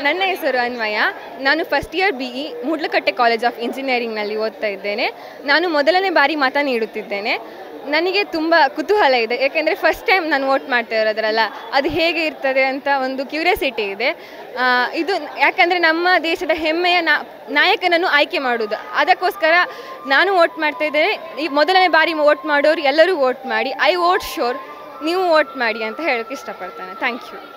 ನನ್ನ ಹೆಸರು ಅನ್ವಯ ನಾನು first year B E Moodlakatte college of ಇಂಜಿನಿಯರಿಂಗ್ನಲ್ಲಿ ಓದ್ತಾ ಇದ್ದೇನೆ ನಾನು ಮೊದಲನೇ ಬಾರಿ ಮತ ನೀಡುತ್ತಿದ್ದೇನೆ ನನಗೆ ತುಂಬ ಕುತೂಹಲ ಇದೆ ಯಾಕೆಂದರೆ ಫಸ್ಟ್ ಟೈಮ್ ನಾನು ವೋಟ್ ಮಾಡ್ತಾ ಇರೋದ್ರಲ್ಲ ಅದು ಹೇಗೆ ಇರ್ತದೆ ಅಂತ ಒಂದು ಕ್ಯೂರಿಯಾಸಿಟಿ ಇದೆ ಆ, ಇದು ಯಾಕಂದರೆ ನಮ್ಮ ದೇಶದ ಹೆಮ್ಮೆಯ ನಾ ನಾಯಕನನ್ನು ಆಯ್ಕೆ ಮಾಡೋದು ಅದಕ್ಕೋಸ್ಕರ ನಾನು ವೋಟ್ ಮಾಡ್ತಾ ಇದ್ದೇನೆ ಈ ಮೊದಲನೇ ಬಾರಿ ವೋಟ್ ಮಾಡೋರು ಎಲ್ಲರೂ ವೋಟ್ ಮಾಡಿ ಐ ವೋಟ್ ಶೋರ್ ನೀವು ವೋಟ್ ಮಾಡಿ ಅಂತ ಹೇಳೋಕ್ಕೆ ಇಷ್ಟಪಡ್ತೇನೆ ಥ್ಯಾಂಕ್ ಯು